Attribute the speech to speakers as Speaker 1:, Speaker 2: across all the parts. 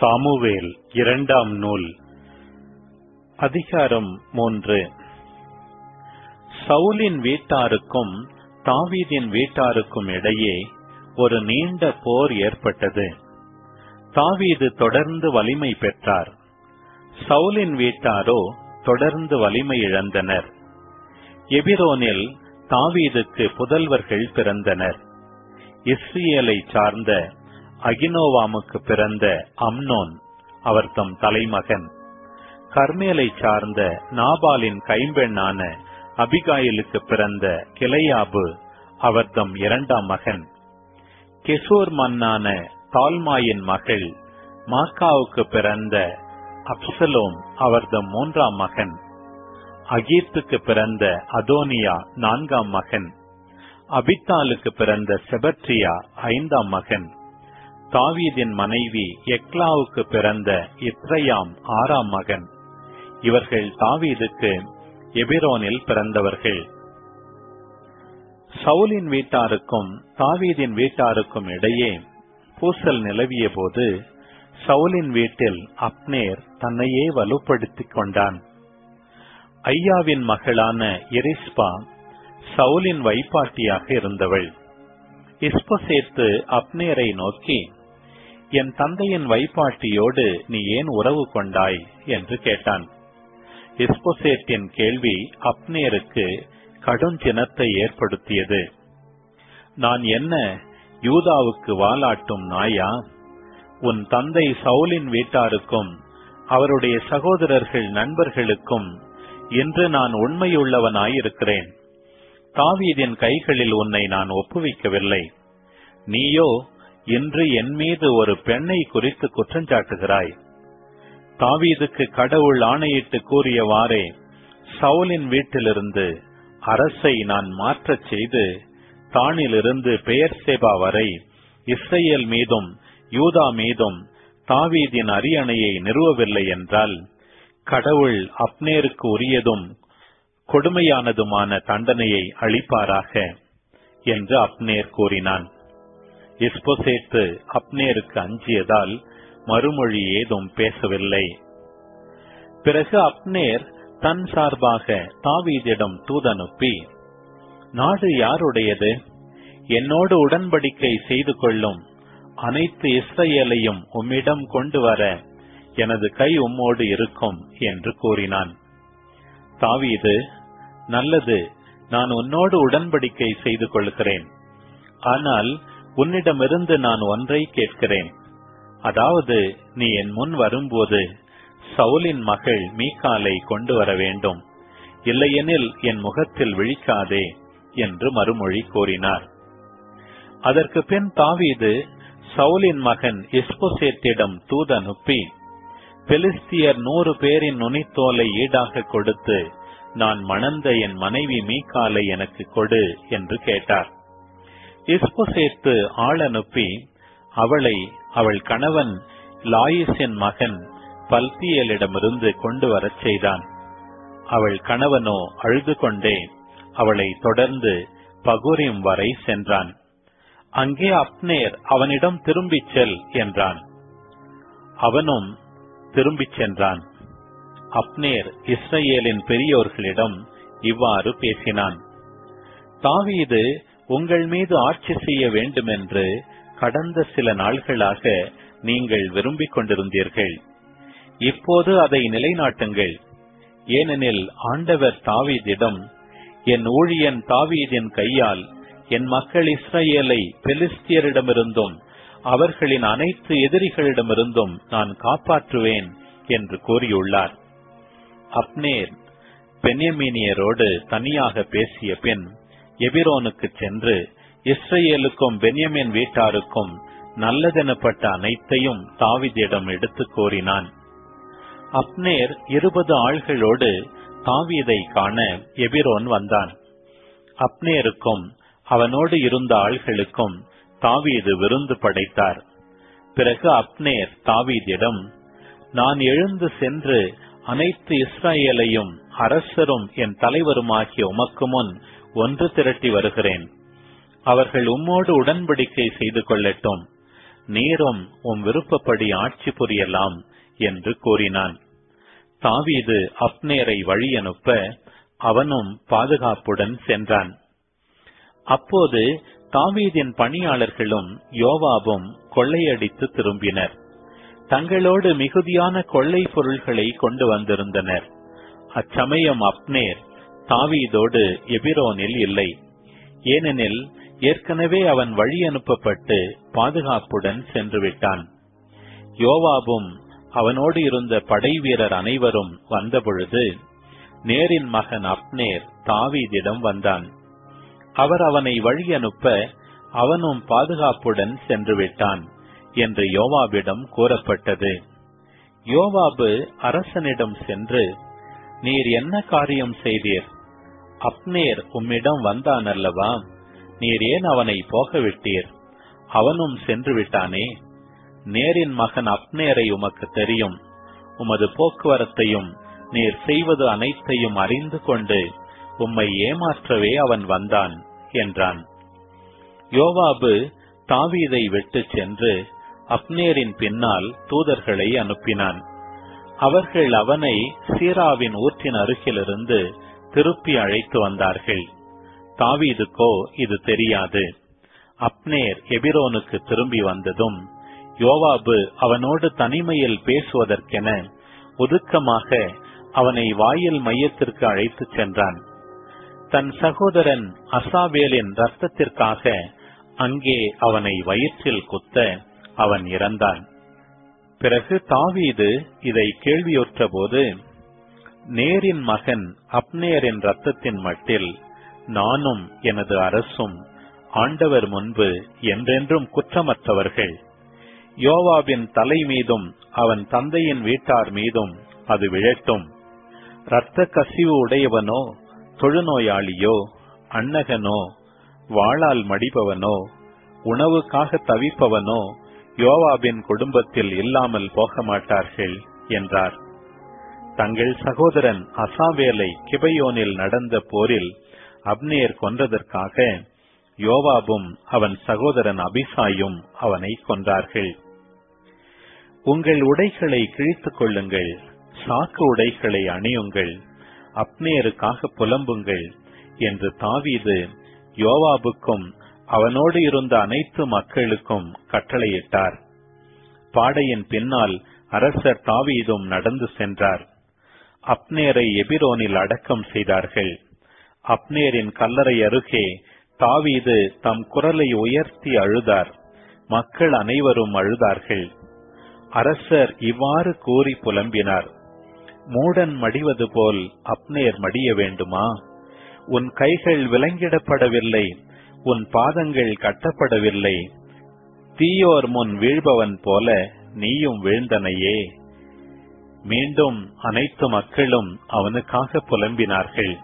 Speaker 1: Samuel இரண்டாம் நூல் அதிகாரம் மூன்று சவுலின் வீட்டாருக்கும் தாவீதின் வீட்டாருக்கும் இடையே ஒரு நீண்ட போர் ஏற்பட்டது தாவீது தொடர்ந்து வலிமை பெற்றார் சவுலின் வீட்டாரோ தொடர்ந்து வலிமை இழந்தனர் எபிரோனில் தாவீதுக்கு புதல்வர்கள் பிறந்தனர் இஸ்ரேலை சார்ந்த அகினோவாமுக்கு பிறந்த அம்னோன் அவர் தம் தலைமகன் கர்மேலை சார்ந்த நாபாலின் கைம்பெண்ணான அபிகாயிலுக்கு பிறந்த கிளையாபு அவர் தம் இரண்டாம் மகன் கெசூர் மன்னான தால்மாயின் மகள் மாக்காவுக்கு பிறந்த அப்சலோம் அவர் தம் மூன்றாம் மகன் அகீத்துக்கு பிறந்த அதோனியா நான்காம் மகன் அபித்தாலுக்கு பிறந்த செபட்ரியா ஐந்தாம் மகன் தாவீதின் மனைவி எக்லாவுக்கு பிறந்த இத்ரயாம் ஆறாம் மகன் இவர்கள் தாவீதுக்கு எபிரோனில் பிறந்தவர்கள் சவுலின் வீட்டாருக்கும் தாவீதின் வீட்டாருக்கும் இடையே பூசல் நிலவிய போது சவுலின் வீட்டில் அப்னேர் தன்னையே வலுப்படுத்திக் கொண்டான் ஐயாவின் மகளான எரிஸ்பா சவுலின் வைப்பாட்டியாக இருந்தவள் இஸ்பசேத்து அப்னேரை நோக்கி என் தந்தையின் வைப்பாட்டியோடு நீ ஏன் உறவு கொண்டாய் என்று கேட்டான் இஸ்போசேத்தின் கேள்வி அப்னேருக்கு கடுஞ்சினத்தை ஏற்படுத்தியது நான் என்ன யூதாவுக்கு வாலாட்டும் நாயா உன் தந்தை சவுலின் வீட்டாருக்கும் அவருடைய சகோதரர்கள் நண்பர்களுக்கும் இன்று நான் உண்மையுள்ளவனாயிருக்கிறேன் தாவீதின் கைகளில் உன்னை நான் ஒப்புவிக்கவில்லை நீயோ இன்று என் மீது ஒரு பெண்ணை குறித்து குற்றஞ்சாட்டுகிறாய் தாவீதுக்கு கடவுள் ஆணையிட்டு கூறியவாறே சவுலின் வீட்டிலிருந்து அரசை நான் மாற்றச் செய்து தானிலிருந்து பெயர் சேபா வரை இஸ்ரேல் மீதும் யூதா மீதும் தாவீதின் அரியணையை நிறுவவில்லை என்றால் கடவுள் அப்னேருக்கு உரியதும் கொடுமையானதுமான தண்டனையை அளிப்பாராக என்று அப்னேர் கூறினான் இஸ்போசேத்து அப்னேருக்கு அஞ்சியதால் மறுமொழி ஏதும் பேசவில்லை பிறகு அப்னேர் தன் சார்பாக தாவீதிடம் தூதனுப்பி நாடு யாருடையது என்னோடு உடன்படிக்கை செய்து கொள்ளும் அனைத்து இஸ்ரேலையும் உம்மிடம் கொண்டு வர எனது கை உம்மோடு இருக்கும் என்று கூறினான் தாவீது நல்லது நான் உன்னோடு உடன்படிக்கை செய்து கொள்கிறேன் ஆனால் உன்னிடமிருந்து நான் ஒன்றை கேட்கிறேன் அதாவது நீ என் முன் வரும்போது சவுலின் மகள் மீகாலை கொண்டு வர வேண்டும் இல்லையெனில் என் முகத்தில் விழிக்காதே என்று மறுமொழி கூறினார் அதற்கு பின் தாவீது சவுலின் மகன் இஸ்போசேத்திடம் தூதனுப்பி பெலிஸ்தியர் நூறு பேரின் நுனித்தோலை ஈடாக கொடுத்து நான் மணந்த என் மனைவி மீகாலை எனக்கு கொடு என்று கேட்டார் இஸ்போசேத்து ஆள் அனுப்பி அவளை அவள் கணவன் லாயிஸின் மகன் பல்தியலிடமிருந்து கொண்டு வரச் செய்தான் அவள் கணவனோ அழுது கொண்டே அவளை தொடர்ந்து பகுரிம் வரை சென்றான் அங்கே அப்னேர் அவனிடம் திரும்பிச் செல் என்றான் அவனும் திரும்பிச் சென்றான் அப்னேர் இஸ்ரேலின் பெரியோர்களிடம் இவ்வாறு பேசினான் தாவீது உங்கள் மீது ஆட்சி செய்ய வேண்டுமென்று கடந்த சில நாள்களாக நீங்கள் விரும்பிக் கொண்டிருந்தீர்கள் இப்போது அதை நிலைநாட்டுங்கள் ஏனெனில் ஆண்டவர் தாவீதிடம் என் ஊழியன் தாவீதின் கையால் என் மக்கள் இஸ்ரேலை பெலிஸ்தியரிடமிருந்தும் அவர்களின் அனைத்து எதிரிகளிடமிருந்தும் நான் காப்பாற்றுவேன் என்று கூறியுள்ளார் அப்னேர் பென்யமீனியரோடு தனியாக பேசிய பின் எபிரோனுக்கு சென்று இஸ்ரேலுக்கும் பென்யமின் வீட்டாருக்கும் நல்லதெனப்பட்ட அனைத்தையும் தாவிதிடம் எடுத்து கூறினான் அப்னேர் இருபது ஆள்களோடு தாவீதை காண எபிரோன் வந்தான் அப்னேருக்கும் அவனோடு இருந்த ஆள்களுக்கும் தாவீது விருந்து படைத்தார் பிறகு அப்னேர் தாவீதிடம் நான் எழுந்து சென்று அனைத்து இஸ்ரேலையும் அரசரும் என் தலைவருமாகிய உமக்கு முன் ஒன்று திரட்டி வருகிறேன் அவர்கள் உம்மோடு உடன்படிக்கை செய்து கொள்ளட்டும் நீரும் உம் விருப்பப்படி ஆட்சி புரியலாம் என்று கூறினான் தாவீது அப்னேரை வழி அனுப்ப அவனும் பாதுகாப்புடன் சென்றான் அப்போது தாவீதின் பணியாளர்களும் யோவாபும் கொள்ளையடித்து திரும்பினர் தங்களோடு மிகுதியான கொள்ளை பொருள்களை கொண்டு வந்திருந்தனர் அச்சமயம் அப்னேர் தாவீதோடு எபிரோனில் இல்லை ஏனெனில் ஏற்கனவே அவன் வழி அனுப்பப்பட்டு பாதுகாப்புடன் சென்று விட்டான் யோவாபும் அவனோடு இருந்த படை வீரர் அனைவரும் வந்தபொழுது நேரின் மகன் அப்னேர் தாவீதிடம் வந்தான் அவர் அவனை வழி அனுப்ப அவனும் பாதுகாப்புடன் சென்று விட்டான் என்று யோவாபிடம் கூறப்பட்டது யோவாபு அரசனிடம் சென்று நீர் என்ன காரியம் செய்தீர் அப்னேர் உம்மிடம் வந்தான் அல்லவா நீர் ஏன் அவனை போக விட்டீர் அவனும் சென்று விட்டானே நேரின் மகன் அப்னேரை உமக்கு தெரியும் உமது போக்குவரத்தையும் நீர் செய்வது அனைத்தையும் அறிந்து கொண்டு உம்மை ஏமாற்றவே அவன் வந்தான் என்றான் யோவாபு தாவீதை விட்டு சென்று அப்னேரின் பின்னால் தூதர்களை அனுப்பினான் அவர்கள் அவனை சீராவின் ஊற்றின் அருகிலிருந்து திருப்பி அழைத்து வந்தார்கள் தாவீதுக்கோ இது தெரியாது அப்னேர் எபிரோனுக்கு திரும்பி வந்ததும் யோவாபு அவனோடு தனிமையில் பேசுவதற்கென ஒதுக்கமாக அவனை வாயில் மையத்திற்கு அழைத்துச் சென்றான் தன் சகோதரன் அசாவேலின் ரத்தத்திற்காக அங்கே அவனை வயிற்றில் குத்த அவன் இறந்தான் பிறகு தாவீது இதை கேள்வியுற்றபோது நேரின் மகன் அப்னேரின் ரத்தத்தின் மட்டில் நானும் எனது அரசும் ஆண்டவர் முன்பு என்றென்றும் குற்றமற்றவர்கள் யோவாபின் தலை மீதும் அவன் தந்தையின் வீட்டார் மீதும் அது விழட்டும் இரத்த கசிவு உடையவனோ தொழுநோயாளியோ அன்னகனோ வாளால் மடிபவனோ உணவுக்காக தவிப்பவனோ யோவாபின் குடும்பத்தில் இல்லாமல் போக மாட்டார்கள் என்றார் தங்கள் சகோதரன் அசாவேலை கிபையோனில் நடந்த போரில் அப்னேர் கொன்றதற்காக யோவாபும் அவன் சகோதரன் அபிசாயும் அவனை கொன்றார்கள் உங்கள் உடைகளை கிழித்துக் கொள்ளுங்கள் சாக்கு உடைகளை அணியுங்கள் அப்னேருக்காக புலம்புங்கள் என்று தாவீது யோவாபுக்கும் அவனோடு இருந்த அனைத்து மக்களுக்கும் கட்டளையிட்டார் பாடையின் பின்னால் அரசர் தாவீதும் நடந்து சென்றார் அப்னேரை எபிரோனில் அடக்கம் செய்தார்கள் அப்னேரின் கல்லறை அருகே தாவீது தம் குரலை உயர்த்தி அழுதார் மக்கள் அனைவரும் அழுதார்கள் அரசர் இவ்வாறு கூறி புலம்பினார் மூடன் மடிவது போல் அப்னேர் மடிய வேண்டுமா உன் கைகள் விலங்கிடப்படவில்லை உன் பாதங்கள் கட்டப்படவில்லை தீயோர் முன் வீழ்பவன் போல நீயும் வீழ்ந்தனையே மீண்டும் அனைத்து மக்களும் அவனுக்காக புலம்பினார்கள்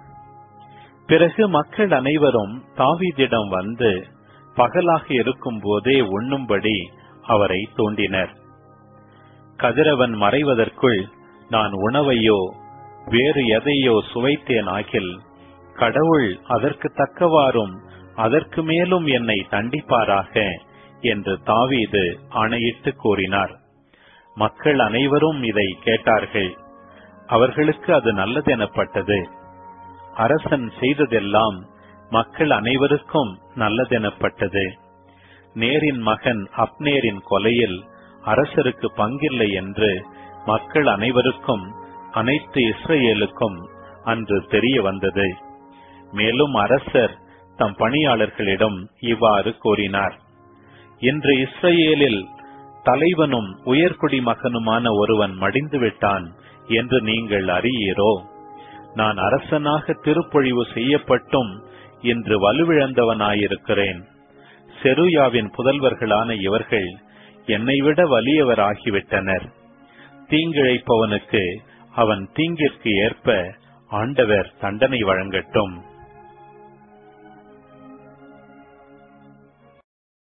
Speaker 1: பிறகு மக்கள் அனைவரும் தாவீதிடம் வந்து பகலாக இருக்கும் போதே உண்ணும்படி அவரை தூண்டினர் கதிரவன் மறைவதற்குள் நான் உணவையோ வேறு எதையோ சுவைத்தேன் ஆகில் கடவுள் அதற்கு தக்கவாறும் அதற்கு மேலும் என்னை தண்டிப்பாராக என்று தாவீது ஆணையிட்டு கூறினார் மக்கள் அனைவரும் இதை கேட்டார்கள் அவர்களுக்கு அது நல்லதெனப்பட்டது அரசன் செய்ததெல்லாம் மக்கள் அனைவருக்கும் நல்லதெனப்பட்டது நேரின் மகன் அப்னேரின் கொலையில் அரசருக்கு பங்கில்லை என்று மக்கள் அனைவருக்கும் அனைத்து இஸ்ரேலுக்கும் அன்று தெரிய வந்தது மேலும் அரசர் தம் பணியாளர்களிடம் இவ்வாறு கூறினார் இன்று இஸ்ரேலில் தலைவனும் உயர்குடி மகனுமான ஒருவன் மடிந்து விட்டான் என்று நீங்கள் அறியீரோ நான் அரசனாக திருப்பொழிவு செய்யப்பட்டும் இன்று வலுவிழந்தவனாயிருக்கிறேன் செருயாவின் புதல்வர்களான இவர்கள் என்னை விட வலியவராகிவிட்டனர் தீங்கிழைப்பவனுக்கு அவன் தீங்கிற்கு ஏற்ப ஆண்டவர் தண்டனை வழங்கட்டும்